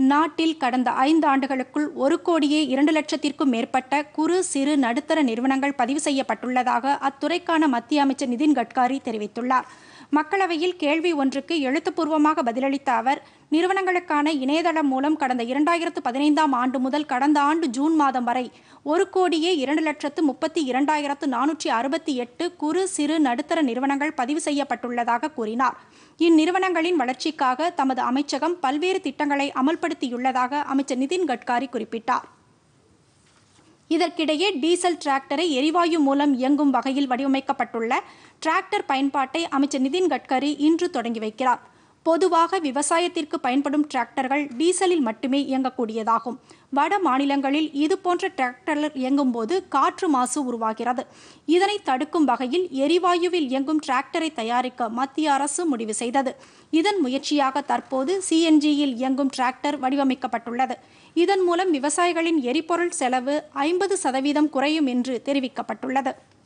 நாட்டில் கடந்த ஐந்து ஆண்டுகளுக்குள் ஒரு கோடியே இரண்டு லட்சத்திற்கும் மேற்பட்ட குறு சிறு நடுத்தர நிறுவனங்கள் பதிவு செய்யப்பட்டுள்ளதாக அத்துறைக்கான மத்திய அமைச்சர் நிதின் கட்காரி தெரிவித்துள்ளார் மக்களவையில் கேள்வி ஒன்றுக்கு எழுத்துப்பூர்வமாக பதிலளித்த அவர் நிறுவனங்களுக்கான இணையதளம் மூலம் கடந்த இரண்டாயிரத்து பதினைந்தாம் ஆண்டு முதல் கடந்த ஆண்டு ஜூன் மாதம் வரை ஒரு கோடியே இரண்டு லட்சத்து முப்பத்தி இரண்டாயிரத்து நானூற்றி அறுபத்தி எட்டு குறு சிறு நடுத்தர நிறுவனங்கள் பதிவு செய்யப்பட்டுள்ளதாக கூறினார் இந்நிறுவனங்களின் வளர்ச்சிக்காக தமது அமைச்சகம் பல்வேறு திட்டங்களை அமல்படுத்தியுள்ளதாக அமைச்சர் நிதின் கட்காரி குறிப்பிட்டார் இதற்கிடையே டீசல் டிராக்டரை எரிவாயு மூலம் இயங்கும் வகையில் வடிவமைக்கப்பட்டுள்ள டிராக்டர் பயன்பாட்டை அமைச்சர் நிதின் கட்கரி இன்று தொடங்கி வைக்கிறார் பொதுவாக விவசாயத்திற்கு பயன்படும் டிராக்டர்கள் டீசலில் மட்டுமே இயங்கக்கூடியதாகும் வட மாநிலங்களில் இதுபோன்ற டிராக்டர்கள் இயங்கும் போது காற்று மாசு உருவாகிறது இதனை தடுக்கும் வகையில் எரிவாயுவில் இயங்கும் டிராக்டரை தயாரிக்க மத்திய அரசு முடிவு செய்தது இதன் முயற்சியாக தற்போது சிஎன்ஜியில் இயங்கும் டிராக்டர் வடிவமைக்கப்பட்டுள்ளது இதன் மூலம் விவசாயிகளின் எரிபொருள் செலவு ஐம்பது சதவீதம் குறையும் என்று தெரிவிக்கப்பட்டுள்ளது